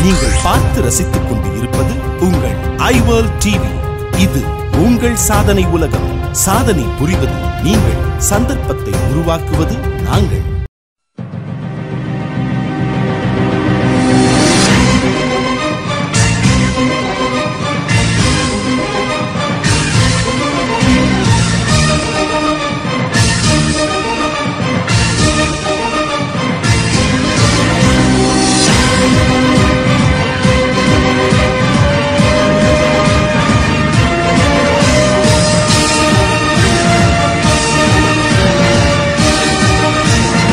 நீங்கள் பார்த்து ரசித்துக் கொண்டு இருப்பது உங்கள் ஐவேர்ல் டிவி இது உங்கள் சாதனை உலகம் சாதனை புரிவது நீங்கள் சந்தர்ப்பத்தை உருவாக்குவது நாங்கள் Thank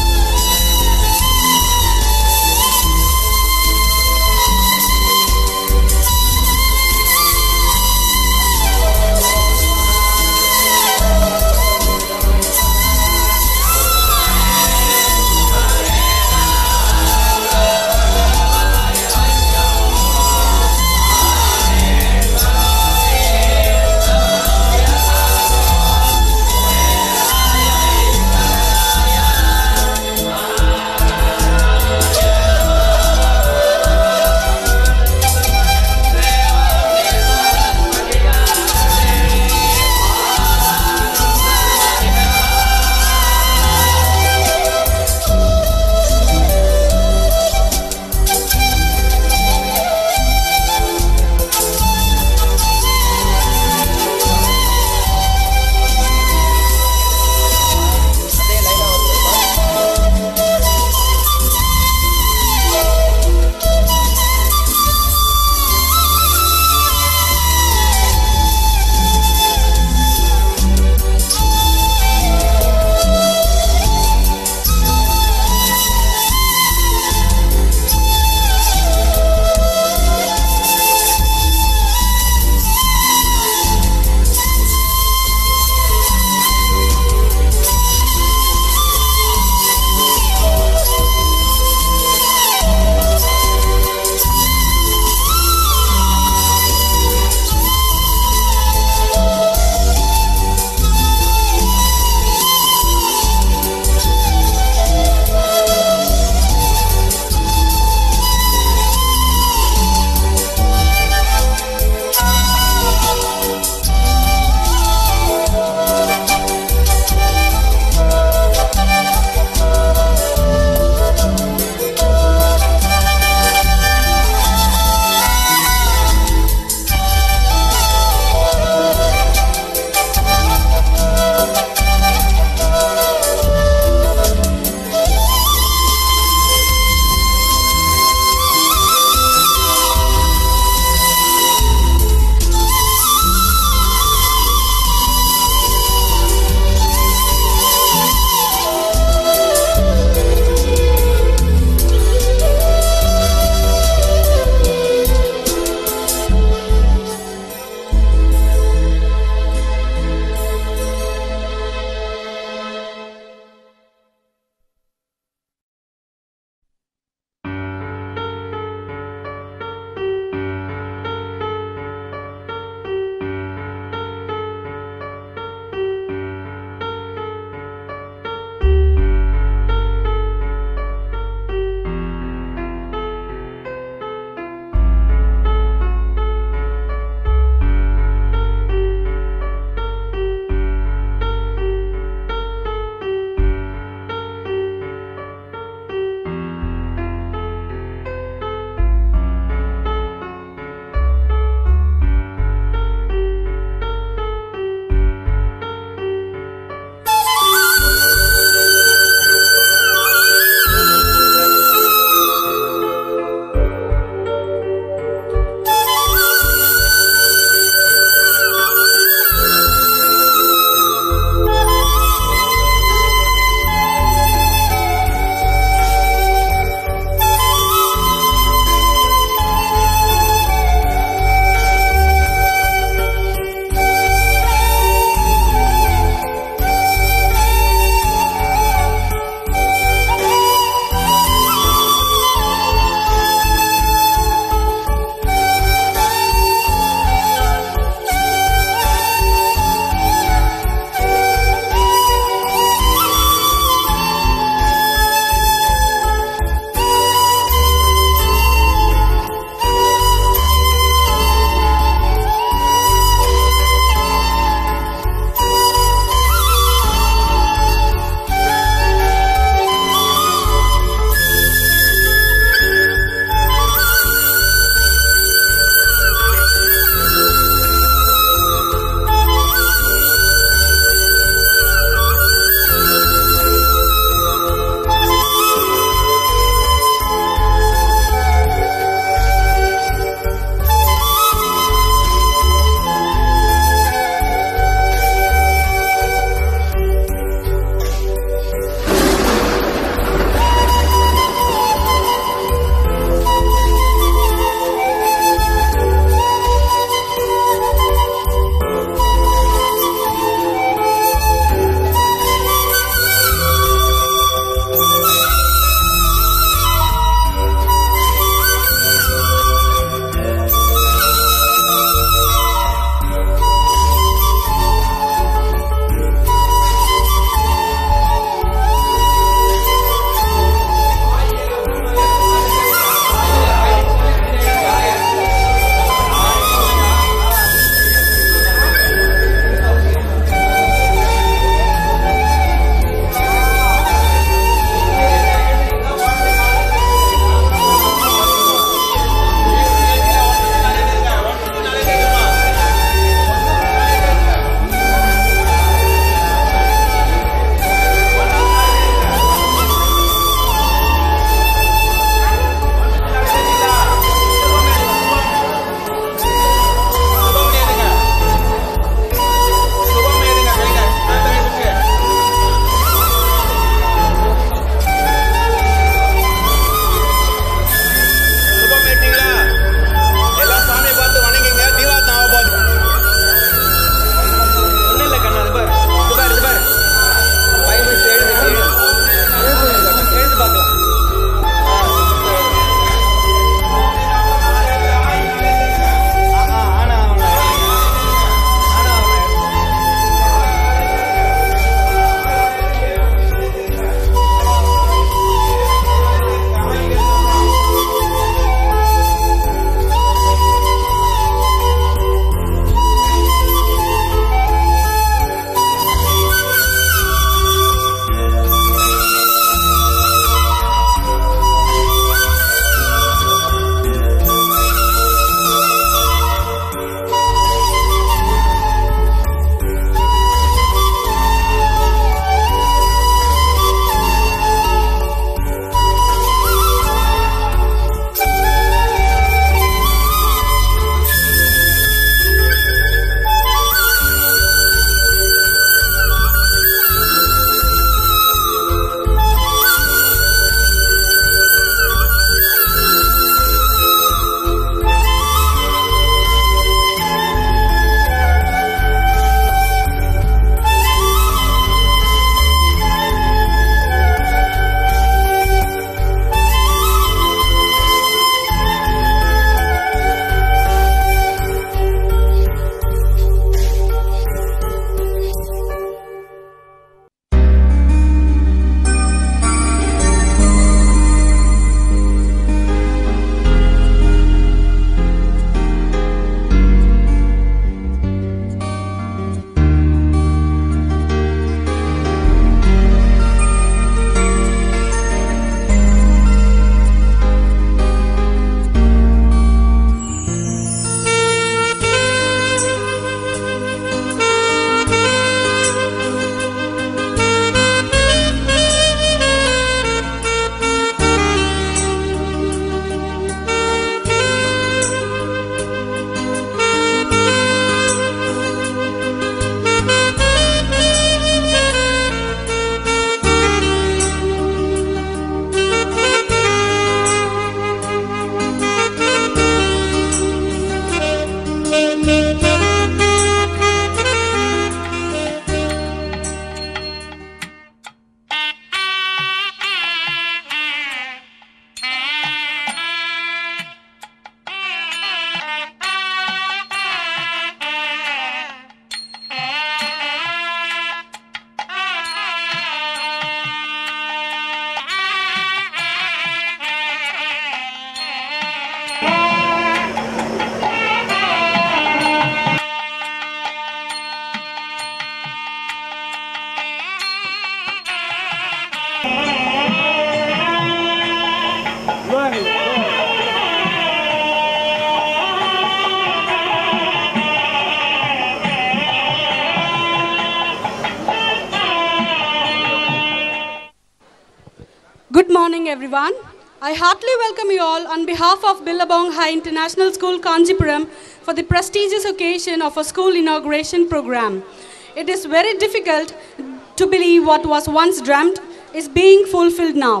morning, everyone. I heartily welcome you all on behalf of Billabong High International School, Kanjipuram, for the prestigious occasion of a school inauguration program. It is very difficult to believe what was once dreamt is being fulfilled now.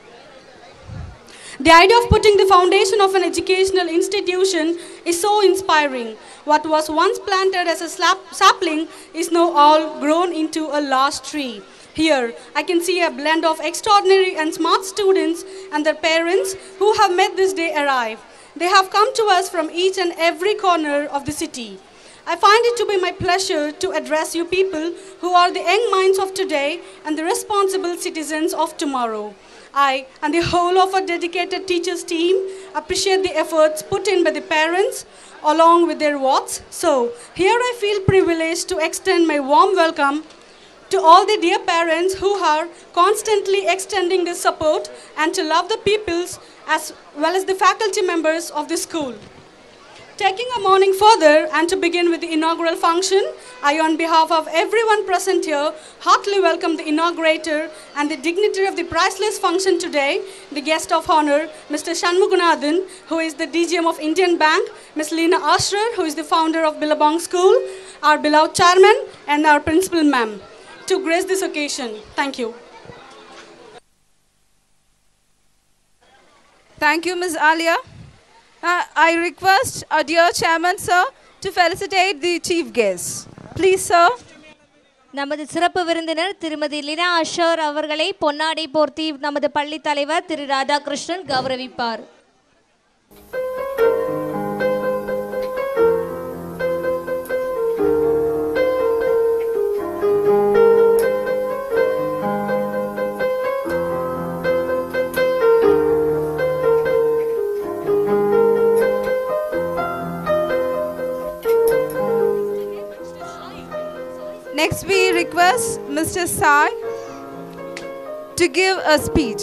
The idea of putting the foundation of an educational institution is so inspiring. What was once planted as a slap- sapling is now all grown into a large tree. Here, I can see a blend of extraordinary and smart students and their parents who have made this day arrive. They have come to us from each and every corner of the city. I find it to be my pleasure to address you people who are the young minds of today and the responsible citizens of tomorrow. I and the whole of our dedicated teachers team appreciate the efforts put in by the parents along with their wards. So, here I feel privileged to extend my warm welcome to all the dear parents who are constantly extending their support and to love the pupils as well as the faculty members of the school. Taking a morning further and to begin with the inaugural function, I, on behalf of everyone present here, heartily welcome the inaugurator and the dignitary of the priceless function today, the guest of honor, Mr. Shanmugunathan, who is the DGM of Indian Bank, Ms. Leena Ashrar, who is the founder of Billabong School, our beloved chairman, and our principal ma'am, to grace this occasion. Thank you. Thank you, Ms. Alia. Uh, I request our dear chairman, sir, to felicitate the chief guest. Please, sir. நமது சிறப்பு விருந்தினர் திருமதி Lina ashore அவர்களை பொன்னாடை போர்த்தி நமது பள்ளி தலைவர் திரு Radhakrishnan கௌரவிப்பார் Next, we request Mr. Sai to give a speech.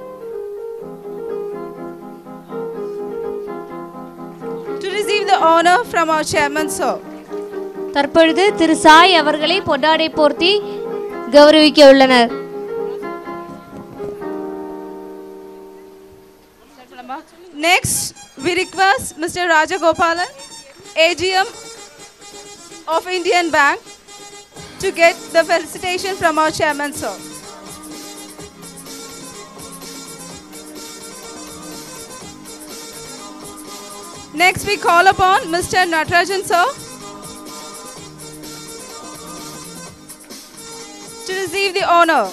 To receive the honor from our chairman, sir. தற்பொழுது திரு சாய் அவர்களை பொன்னாடை போர்த்தி கௌரவிக்க உள்ளனர் Next, we request Mr. Rajagopalan, AGM of Indian Bank, to get the felicitation from our chairman, sir. Next, we call upon Mr. Natarajan, sir, to receive the honor.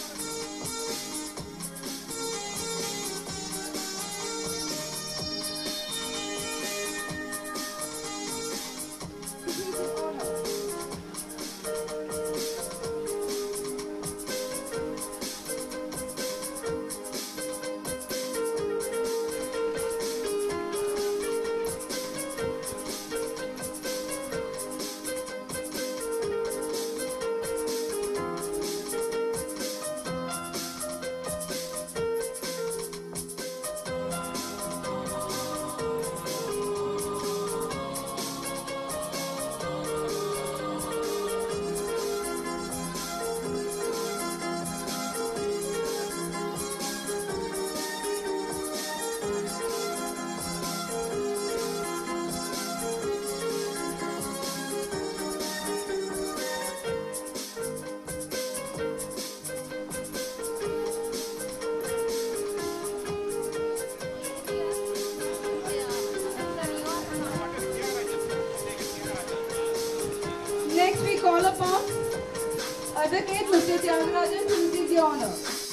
Next, we call upon Advocate Mr. Tyagarajan to receive the honor.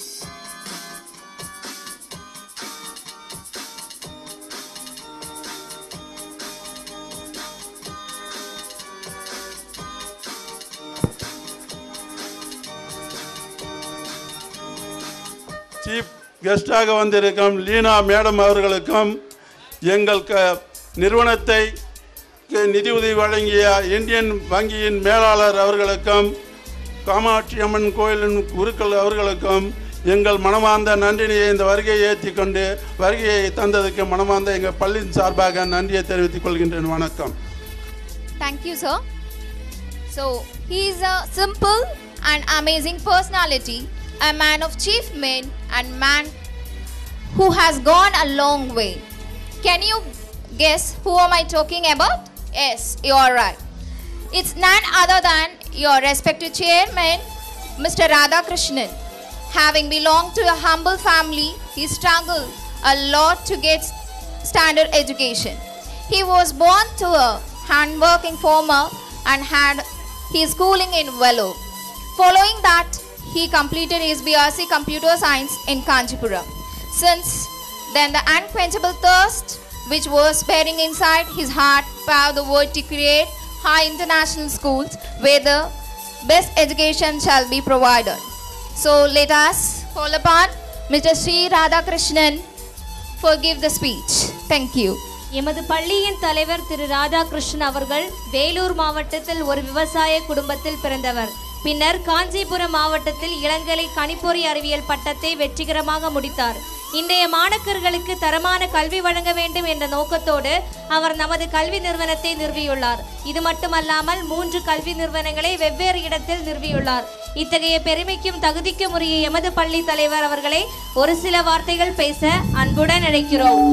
Chief கெஸ்டாக வந்திருக்கும் Leena madam அவர்களுக்கும் எங்கள் க நிறுவனத்தை க்கு நிதியுதவி வழங்கிய Indian வங்கியின் மேலாளர் அவர்களுக்கும் காமாட்சி அம்மன் கோயிலின் குருக்கள் அவர்களுக்கும் எங்கள் மனமார்ந்த நன்றியை இந்த வருகையை ஏற்றி கொண்டு வருகையை தந்ததுக்கு மனமார்ந்த எங்கள் பள்ளியின் சார்பாக நன்றியை தெரிவித்துக் கொள்கின்றேன் வணக்கம் Thank you, sir. So, he is a simple and amazing personality, a man of chief men and man who has gone a long way. Can you guess who am I talking about? Yes, you are right. It's none other than your respected chairman, Mr. Radhakrishnan. Having belonged to a humble family, he struggled a lot to get standard education. He was born to a hardworking farmer and had his schooling in Vellore. Following that, he completed his BRC Computer Science in Kanchipuram. Since then, the unquenchable thirst which was burning inside his heart paved the way to create high international schools where the best education shall be provided. So let us call upon Mr. Sri Radhakrishnan for give the speech. Thank you. எமது பள்ளியின் தலைவர் திரு ராதாகிருஷ்ணன் அவர்கள் வேலூர் மாவட்டத்தில் ஒரு விவசாய குடும்பத்தில் பிறந்தவர் பின்னர் காஞ்சிபுரம் மாவட்டத்தில் இளங்கலை கணிப்பொறி அறிவியல் பட்டத்தை வெற்றிகரமாக முடித்தார் இன்றைய மாணக்கர்களுக்கு தரமான கல்வி வழங்க வேண்டும் என்ற நோக்கத்தோடு அவர் நமது கல்வி நிறுவனத்தை நிறுவியுள்ளார் இது மட்டுமல்லாமல் மூன்று கல்வி நிறுவனங்களை வெவ்வேறு இடத்தில் நிறுவியுள்ளார் இத்தகைய பெருமைக்கும் தகுதிக்கும் உரிய எமது பள்ளி தலைவர் அவர்களை ஒரு சில வார்த்தைகள் பேச அன்புடன் அழைக்கிறோம்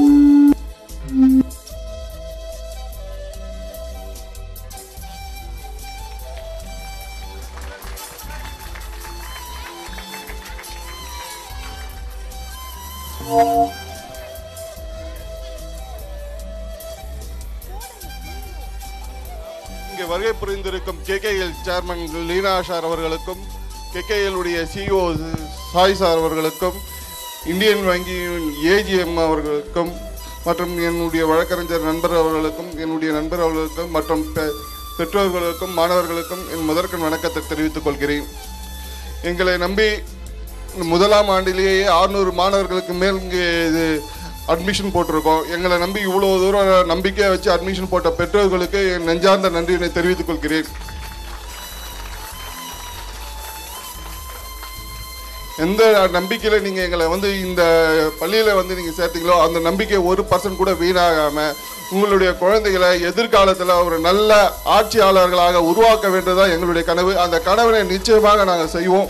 இங்கே வருகை புரிந்திருக்கும் கேகேஎல் சேர்மன் லீனா ஷார் அவர்களுக்கும் கேகேஎல் உடைய சிஇஓ சாய் சார் அவர்களுக்கும் இந்தியன் வங்கியின் ஏஜிஎம் அவர்களுக்கும் மற்றும் என்னுடைய வழக்கறிஞர் நண்பர் அவர்களுக்கும் என்னுடைய நண்பர் அவர்களுக்கும் மற்றும் பெ- பெற்றோர்களுக்கும் மாணவர்களுக்கும் என் முதற்கண் வணக்கத்தை தெரிவித்துக் கொள்கிறேன் எங்களை நம்பி முதலாம் ஆண்டிலேயே 600 மாணவர்களுக்கு மேல் இங்கே இது அட்மிஷன் போட்டிருக்கோம் எங்களை நம்பி இவ்வளோ தூரம் நம்பிக்கையை வச்சு அட்மிஷன் போட்ட பெற்றோர்களுக்கு என் நெஞ்சார்ந்த நன்றியினை தெரிவித்துக் கொள்கிறேன் எந்த நம்பிக்கையில் நீங்கள் எங்களை வந்து இந்த பள்ளியில் வந்து நீங்கள் சேர்த்தீங்களோ அந்த நம்பிக்கை ஒரு பர்சன்ட் கூட வீணாகாமல் உங்களுடைய குழந்தைகளை எதிர்காலத்தில் ஒரு நல்ல ஆட்சியாளர்களாக உருவாக்க வேண்டியதுதான் எங்களுடைய கனவு அந்த கனவினை நிச்சயமாக நாங்கள் செய்வோம்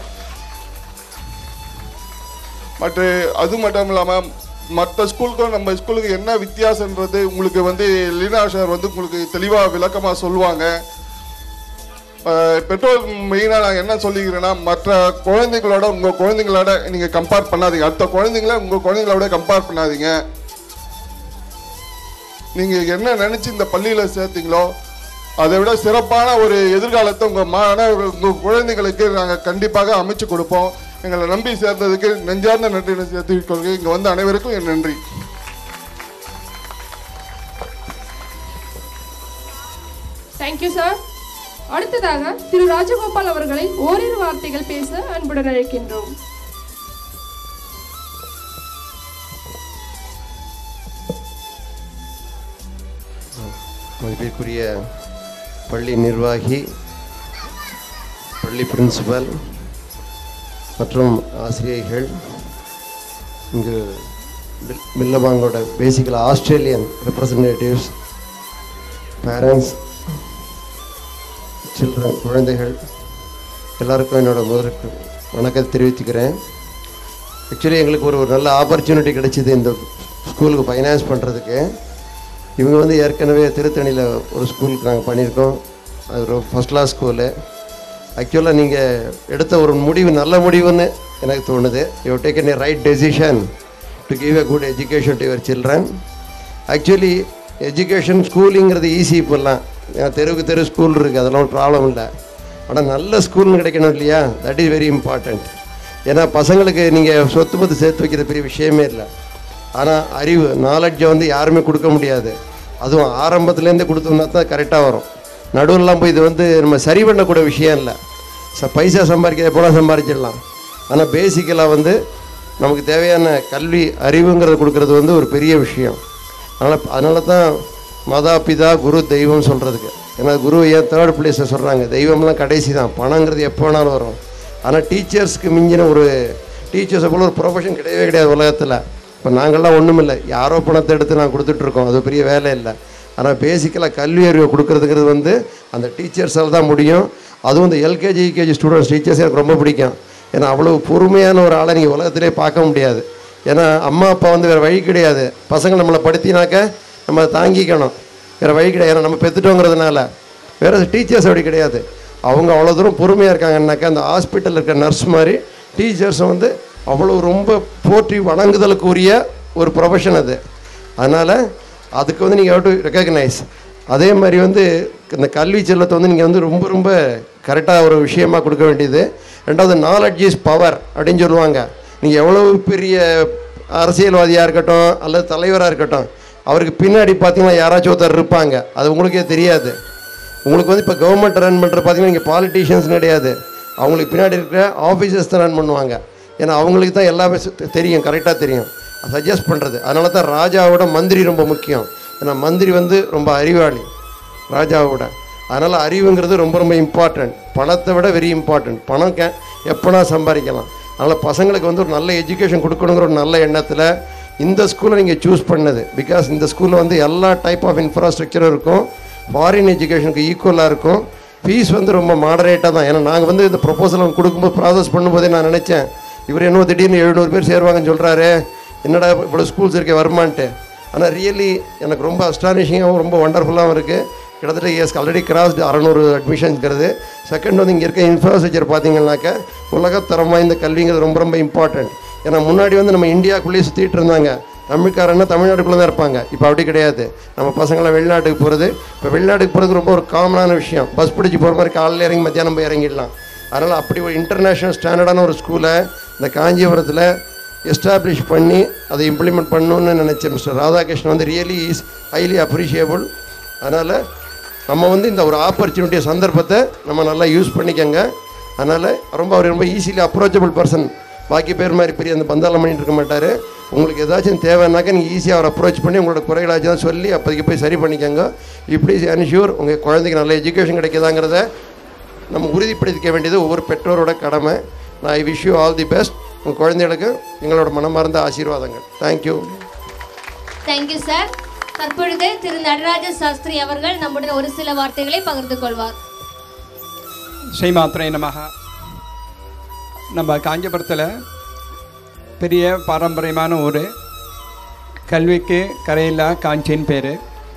மற்ற அது மட்டும் இல்லாமல் மற்ற ஸ்கூலுக்கும் நம்ம ஸ்கூலுக்கு என்ன வித்தியாசன்றது உங்களுக்கு வந்து லீனா சார் வந்து உங்களுக்கு தெளிவாக விளக்கமாக சொல்லுவாங்க அஹ் பெற்றோர் மெயினாக நான் என்ன சொல்லிக்கிறேன்னா மற்ற குழந்தைங்களோட உங்கள் குழந்தைங்களோட நீங்கள் கம்பேர் பண்ணாதீங்க அடுத்த குழந்தைங்கள உங்கள் குழந்தைங்களோட கம்பேர் பண்ணாதீங்க நீங்கள் என்ன நினச்சி இந்த பள்ளியில் சேர்த்தீங்களோ அதை விட சிறப்பான ஒரு எதிர்காலத்தை உங்கள் மாணவர்கள் உங்கள் குழந்தைகளுக்கு நாங்கள் கண்டிப்பாக அமைச்சு கொடுப்போம் எங்களை நம்பி சேர்ந்ததுக்கு நெஞ்சார்ந்த நன்றி சேர்த்துக் கொள்கிறேன் இங்கே வந்த அனைவருக்கும் என் நன்றி தேங்க்யூ சார் அடுத்ததாக திரு ராஜகோபால் அவர்களை ஓரிரு வார்த்தைகள் பேச அன்புடன் அழைக்கின்றோம் மதிப்பிற்குரிய பள்ளி நிர்வாகி பள்ளி பிரின்சிபல் மற்றும் ஆசிரியர்கள் இங்கு பில்- பில்லபாங்கோட பேசிக்கலாக ஆஸ்திரேலியன் ரெப்ரசன்டேட்டிவ்ஸ் பேரண்ட்ஸ் சில்ட்ரன் குழந்தைகள் எல்லாருக்கும் என்னோட முதலுக்கு வணக்கத்தை தெரிவித்துக்கிறேன் ஆக்சுவலி எங்களுக்கு ஒரு ஒரு நல்ல ஆப்பர்ச்சுனிட்டி கிடைச்சிது இந்த ஸ்கூலுக்கு ஃபைனான்ஸ் பண்ணுறதுக்கு இவங்க வந்து ஏற்கனவே திருத்தணியில் ஒரு ஸ்கூலுக்கு நாங்கள் பண்ணியிருக்கோம் அது ஒரு ஃபஸ்ட் கிளாஸ் ஸ்கூலு ஆக்சுவலாக நீங்கள் எடுத்த ஒரு முடிவு நல்ல முடிவுன்னு எனக்கு தோணுது you taken a right decision to give a good education to your children actually education ஸ்கூலிங்கிறது ஈஸி இப்போல்லாம் ஏன்னா தெருவுக்கு தெரு ஸ்கூல் இருக்குது அதெல்லாம் ஒரு ப்ராப்ளம் இல்லை ஆனால் நல்ல ஸ்கூல்னு கிடைக்கணும் இல்லையா தட் இஸ் வெரி இம்பார்ட்டண்ட் ஏன்னா பசங்களுக்கு நீங்கள் சொத்து பத்து சேர்த்து வைக்கிற பெரிய விஷயமே இல்லை ஆனால் அறிவு நாலெட்ஜை வந்து யாருமே கொடுக்க முடியாது அதுவும் ஆரம்பத்துலேருந்தே கொடுத்தோம்னா தான் கரெக்டாக வரும் நடுவுலலாம் போய் இது வந்து நம்ம சரி பண்ணக்கூடிய விஷயம் இல்லை ச பைசா சம்பாதிக்க எப்போலாம் சம்பாதிச்சிடலாம் ஆனால் பேசிக்கலாக வந்து நமக்கு தேவையான கல்வி அறிவுங்கிறத கொடுக்கறது வந்து ஒரு பெரிய விஷயம் அதனால் அதனால தான் மாதா பிதா குரு தெய்வம் சொல்கிறதுக்கு ஏன்னா குரு ஏன் தேர்ட் பிளேஸில் சொல்கிறாங்க தெய்வம்லாம் கடைசி தான் பணங்கிறது எப்போ வேணாலும் வரும் ஆனால் டீச்சர்ஸ்க்கு மிஞ்சின ஒரு டீச்சர்ஸை போல ஒரு ப்ரொஃபஷன் கிடையவே கிடையாது உலகத்தில் இப்போ நாங்கள்லாம் ஒன்றும் இல்லை யாரோ பணத்தை எடுத்து நான் கொடுத்துட்ருக்கோம் அது பெரிய வேலை இல்லை ஆனால் பேசிக்கலாக கல்வி அறிவை கொடுக்கறதுங்கிறது வந்து அந்த டீச்சர்ஸால் தான் முடியும் அதுவும் இந்த எல்கேஜி யூகேஜி ஸ்டூடெண்ட்ஸ் டீச்சர்ஸ் எனக்கு ரொம்ப பிடிக்கும் ஏன்னா அவ்வளோ பொறுமையான ஒரு ஆளை நீங்கள் உலகத்திலே பார்க்க முடியாது ஏன்னா அம்மா அப்பா வந்து வேறு வழி கிடையாது பசங்க நம்மளை படுத்தினாக்க நம்ம அதை தாங்கிக்கணும் வேறு வழி கிடையாது ஏன்னா நம்ம பெற்றுட்டோங்கிறதுனால வேறு டீச்சர்ஸ் அப்படி கிடையாது அவங்க அவ்வளோ தூரம் பொறுமையாக இருக்காங்கன்னாக்கா அந்த ஹாஸ்பிட்டலில் இருக்க நர்ஸ் மாதிரி டீச்சர்ஸ் வந்து அவ்வளோ ரொம்ப போற்றி வணங்குதலுக்கு உரிய ஒரு ப்ரொஃபஷன் அது அதனால் அதுக்கு வந்து நீங்கள் டு ரெக்கக்னைஸ் அதே மாதிரி வந்து இந்த கல்வி செல்லத்தை வந்து நீங்கள் வந்து ரொம்ப ரொம்ப கரெக்டாக ஒரு விஷயமா கொடுக்க வேண்டியது ரெண்டாவது நாலெட்ஜ் இஸ் பவர் அப்படின்னு சொல்லுவாங்க நீங்கள் எவ்வளவு பெரிய அரசியல்வாதியாக இருக்கட்டும் அல்லது தலைவராக இருக்கட்டும் அவருக்கு பின்னாடி பார்த்தீங்கன்னா யாராச்சும் ஒருத்தர் இருப்பாங்க அது உங்களுக்கே தெரியாது உங்களுக்கு வந்து இப்போ கவர்மெண்ட் ரன் பண்ணுற பார்த்தீங்கன்னா இங்கே பாலிட்டிஷியன்ஸ் கிடையாது அவங்களுக்கு பின்னாடி இருக்கிற ஆஃபீஸர்ஸ் தான் ரன் பண்ணுவாங்க ஏன்னா அவங்களுக்கு தான் எல்லாமே சு- தெரியும் கரெக்டாக தெரியும் சஜஸ்ட் பண்ணுறது அதனால தான் ராஜாவோட மந்திரி ரொம்ப முக்கியம் ஏன்னா மந்திரி வந்து ரொம்ப அறிவாளி ராஜாவோட அதனால் அறிவுங்கிறது ரொம்ப ரொம்ப இம்பார்ட்டன்ட் பணத்தை விட வெரி இம்பார்ட்டன்ட் பணம் கே எப்போனா சம்பாதிக்கலாம் அதனால் பசங்களுக்கு வந்து ஒரு நல்ல எஜுகேஷன் கொடுக்கணுங்கிற ஒரு நல்ல எண்ணத்தில் இந்த ஸ்கூலை நீங்கள் சூஸ் பண்ணது பிகாஸ் இந்த ஸ்கூலில் வந்து எல்லா டைப் ஆஃப் இன்ஃப்ராஸ்ட்ரக்சரும் இருக்கும் ஃபாரின் எஜுகேஷனுக்கு ஈக்குவலாக இருக்கும் ஃபீஸ் வந்து ரொம்ப மாடரேட்டாக தான் ஏன்னா நாங்கள் வந்து இந்த ப்ரொபோசல் அவங்க கொடுக்கும்போது ப்ராசஸ் பண்ணும்போதே நான் நினச்சேன் இவர் என்னவோ திடீர்னு எழுநூறு பேர் சேருவாங்கன்னு சொல்கிறாரு என்னடா இவ்வளோ ஸ்கூல்ஸ் இருக்கே வருமான்ட்டு ஆனால் ரியலி எனக்கு ரொம்ப அஸ்டானிஷிங்காகவும் ரொம்ப ஒண்டர்ஃபுல்லாகவும் இருக்குது கிட்டத்தட்ட இயர்ஸ் ஆல்ரெடி கிராஸ்டு அறநூறு அட்மிஷன்ஸ்ங்கிறது செகண்ட் வந்து இங்கே இருக்க இன்ஃப்ராஸ்ட்ரக்சர் பார்த்தீங்கன்னாக்கா உலகத்தரம் வாய்ந்த கல்விங்கிறது ரொம்ப ரொம்ப இம்பார்ட்டன்ட் ஏன்னா முன்னாடி வந்து நம்ம இந்தியாக்குள்ளேயே சுற்றிட்டு இருந்தாங்க தமிழ்காரன்னா தமிழ்நாட்டுக்குள்ளே தான் இருப்பாங்க இப்போ அப்படி கிடையாது நம்ம பசங்களாம் வெளிநாட்டுக்கு போகிறது இப்போ வெளிநாட்டுக்கு போகிறது ரொம்ப ஒரு காமனான விஷயம் பஸ் பிடிச்சி போகிற மாதிரி காலையில் இறங்கி மத்தியானம் போய் இறங்கிடலாம் அதனால் அப்படி ஒரு இன்டர்நேஷ்னல் ஸ்டாண்டர்டான ஒரு ஸ்கூலை இந்த காஞ்சிபுரத்தில் எஸ்டாப்ளிஷ் பண்ணி அதை இம்ப்ளிமெண்ட் பண்ணணும்னு நினச்ச மிஸ்டர் ராதாகிருஷ்ணன் வந்து ரியலி இஸ் ஹைலி அப்ரிஷியபிள் அதனால் நம்ம வந்து இந்த ஒரு ஆப்பர்ச்சுனிட்டி சந்தர்ப்பத்தை நம்ம நல்லா யூஸ் பண்ணிக்கங்க அதனால் ரொம்ப அவர் ரொம்ப ஈஸிலி அப்ரோச்சபிள் பர்சன் பாக்கி பேர் மாதிரி பெரிய அந்த பந்தாலம் பண்ணிட்டு இருக்க மாட்டார் உங்களுக்கு ஏதாச்சும் தேவைன்னாக்கா நீங்கள் ஈஸியாக அவர் அப்ரோச் பண்ணி உங்களோட குறைகளாச்சும் தான் சொல்லி அப்போதைக்கு போய் சரி பண்ணிக்கோங்க இப்படி அன்ஷூர் உங்கள் குழந்தைக்கு நல்ல எஜுகேஷன் கிடைக்குதாங்கிறத நம்ம உறுதிப்படுத்திக்க வேண்டியது ஒவ்வொரு பெற்றோரோட கடமை நான் I wish you all the best உங்கள் குழந்தைகளுக்கு எங்களோட மனமார்ந்த ஆசீர்வாதங்கள் தேங்க்யூ தேங்க்யூ சார் தற்பொழுது திரு நடராஜ சாஸ்திரி அவர்கள் நம்முடன் ஒரு சில வார்த்தைகளை பகிர்ந்து கொள்வார் ஸ்ரீமாத்திரை நமக நம்ம காஞ்சிபுரத்தில் பெரிய பாரம்பரியமான ஊர் கல்விக்கு கரையில்லா காஞ்சின்னு பேர்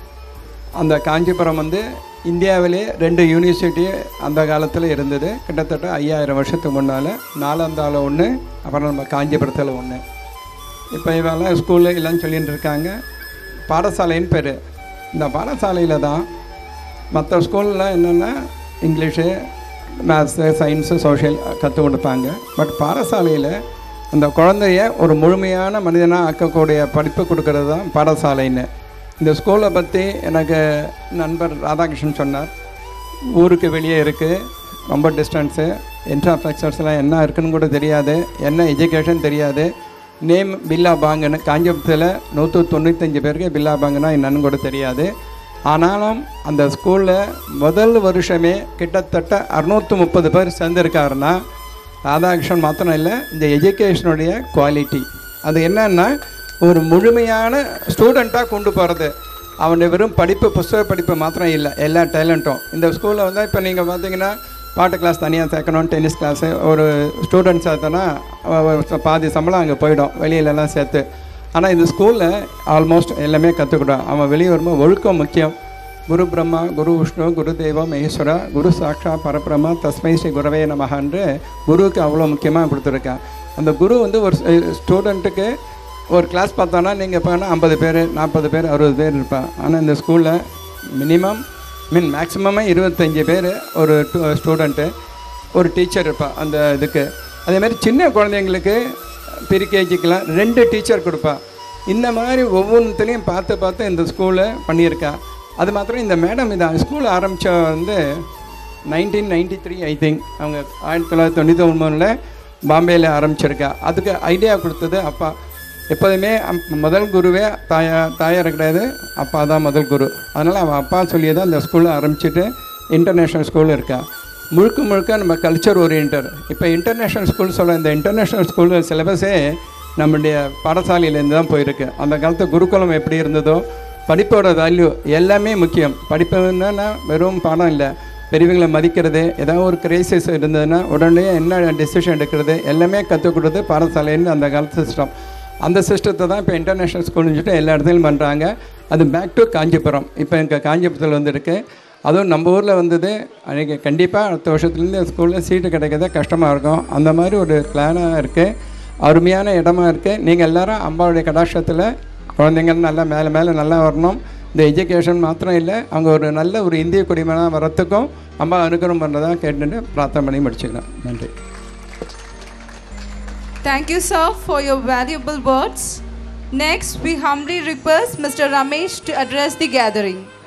அந்த காஞ்சிபுரம் வந்து இந்தியாவிலே ரெண்டு யூனிவர்சிட்டி அந்த காலத்தில் இருந்தது கிட்டத்தட்ட ஐயாயிரம் வருஷத்துக்கு முன்னால் நாலந்தால ஒன்று அப்புறம் நம்ம காஞ்சிபுரத்தில் ஒன்று இப்போ இவெல்லாம் ஸ்கூலு எல்லாம் சொல்லிட்டு இருக்காங்க பாடசாலைன்னு பேர் இந்த பாடசாலையில் தான் மற்ற ஸ்கூலில் என்னென்னா இங்கிலீஷு மேத்ஸு சயின்ஸு சோஷியல் கற்றுக் கொடுப்பாங்க பட் பாடசாலையில் அந்த குழந்தைய ஒரு முழுமையான மனிதனாக ஆக்கக்கூடிய படிப்பு கொடுக்கறது தான் பாடசாலைன்னு இந்த ஸ்கூலை பற்றி எனக்கு நண்பர் ராதாகிருஷ்ணன் சொன்னார் ஊருக்கு வெளியே இருக்குது ரொம்ப டிஸ்டன்ஸு இன்ஃப்ராஸ்ட்ரக்சர்ஸ்லாம் என்ன இருக்குன்னு கூட தெரியாது என்ன எஜுகேஷன் தெரியாது நேம் பில்லா பாங்குன்னு காஞ்சிபுரத்தில் நூற்று தொண்ணூத்தஞ்சு பேருக்கு பில்லா பாங்குன்னா என்னன்னு கூட தெரியாது ஆனாலும் அந்த ஸ்கூலில் முதல் வருஷமே கிட்டத்தட்ட அறுநூற்று முப்பது பேர் சேர்ந்துருக்காருன்னா ராதாகிருஷ்ணன் மாத்திரம் இல்லை இந்த எஜுகேஷனுடைய குவாலிட்டி அது என்னன்னா ஒரு முழுமையான ஸ்டூடெண்ட்டாக கொண்டு போகிறது அவனுடைய வெறும் படிப்பு புஸ்தக படிப்பு மாத்திரம் இல்லை எல்லா டேலண்ட்டும் இந்த ஸ்கூலில் வந்து இப்போ நீங்கள் பார்த்தீங்கன்னா பாட்டு கிளாஸ் தனியாக சேர்க்கணும் டென்னிஸ் கிளாஸு ஒரு ஸ்டூடெண்ட் சேர்த்தோன்னா பாதி சம்பளம் அங்கே போயிடும் வெளியிலலாம் சேர்த்து ஆனால் இந்த ஸ்கூலில் ஆல்மோஸ்ட் எல்லாமே கற்றுக்கிட்டோம் அவன் வெளியே வரும்போது ஒழுக்கம் முக்கியம் குரு பிரம்மா குரு விஷ்ணு குரு தெய்வம் மகேஸ்வரா குரு சாக்ஷா பரபிரம்மா தஸ்மை ஸ்ரீ குரவே நமகான்று குருவுக்கு அவ்வளோ முக்கியமாக கொடுத்துருக்கேன் அந்த குரு வந்து ஒரு ஸ்டூடெண்ட்டுக்கு ஒரு கிளாஸ் பார்த்தோன்னா நீங்கள் இப்போ ஐம்பது பேர் நாற்பது பேர் அறுபது பேர் இருப்பான் ஆனால் இந்த ஸ்கூலில் மினிமம் மீன் மேக்ஸிமமே இருபத்தஞ்சி பேர் ஒரு ஸ்டூடெண்ட்டு ஒரு டீச்சர் இருப்பா அந்த இதுக்கு அதேமாதிரி சின்ன குழந்தைங்களுக்கு பிரிகேஜிக்கெலாம் ரெண்டு டீச்சர் கொடுப்பா இந்த மாதிரி ஒவ்வொன்றுத்துலேயும் பார்த்து பார்த்து இந்த ஸ்கூலில் பண்ணியிருக்கா அது மாத்திரம் இந்த மேடம் இதை ஸ்கூல் ஆரம்பித்த வந்து nineteen ninety three I think அவங்க ஆயிரத்தி தொள்ளாயிரத்தி தொண்ணூற்றி ஒன்பதில் பாம்பேயில் ஆரம்பிச்சிருக்கா அதுக்கு ஐடியா கொடுத்தது அப்பா எப்போதுமே அம்- முதல் குருவே தாயா தாயார் கிடையாது அப்பா தான் முதல் குரு அதனால் அவன் அப்பா சொல்லி தான் இந்த ஸ்கூலை ஆரம்பிச்சிட்டு இன்டர்நேஷ்னல் ஸ்கூல் இருக்கா முழுக்க முழுக்க நம்ம கல்ச்சர் ஓரியன்டர் இப்போ இன்டர்நேஷ்னல் ஸ்கூல் சொல்ல இந்த இன்டர்நேஷ்னல் ஸ்கூல் சிலபஸே நம்முடைய பாடசாலையிலேருந்து தான் போயிருக்கு அந்த காலத்து குருகுலம் எப்படி இருந்ததோ படிப்போட வேல்யூ எல்லாமே முக்கியம் படிப்பு என்னன்னா வெறும் பாடம் இல்லை பெரியவங்களை மதிக்கிறது ஏதாவது ஒரு கிரைசிஸ் இருந்ததுன்னா உடனே என்ன டெசிஷன் எடுக்கிறது எல்லாமே கற்றுக் கொடுத்து பாடசாலைன்னு அந்த காலத்து சிஸ்டம் அந்த சிஸ்டத்தை தான் இப்போ இன்டர்நேஷ்னல் ஸ்கூல்னு சொல்லிட்டு எல்லா இடத்துலையும் பண்ணுறாங்க அது பேக் டு காஞ்சிபுரம் இப்போ எங்கள் காஞ்சிபுரத்தில் வந்திருக்கு அதுவும் நம்ம ஊரில் வந்தது அன்றைக்கி கண்டிப்பாக அடுத்த வருஷத்துலேருந்து ஸ்கூலில் சீட்டு கிடைக்கிறதே கஷ்டமாக இருக்கும் அந்த மாதிரி ஒரு பிளானாக இருக்குது அருமையான இடமா இருக்குது நீங்கள் எல்லாரும் அம்பாவுடைய கடாட்சத்தில் குழந்தைங்க நல்லா மேலே மேலே நல்லா வரணும் இந்த எஜுகேஷன் மாத்திரம் இல்லை அவங்க ஒரு நல்ல ஒரு இந்திய குடிமகனாக வரத்துக்கும் அம்மா அனுகிரகம் பண்ணுறதா கேட்டுட்டு பிரார்த்தனை பண்ணி முடிச்சுக்கிறேன் நன்றி Thank you, sir, for your valuable words. Next, we humbly request Mr. Ramesh to address the gathering.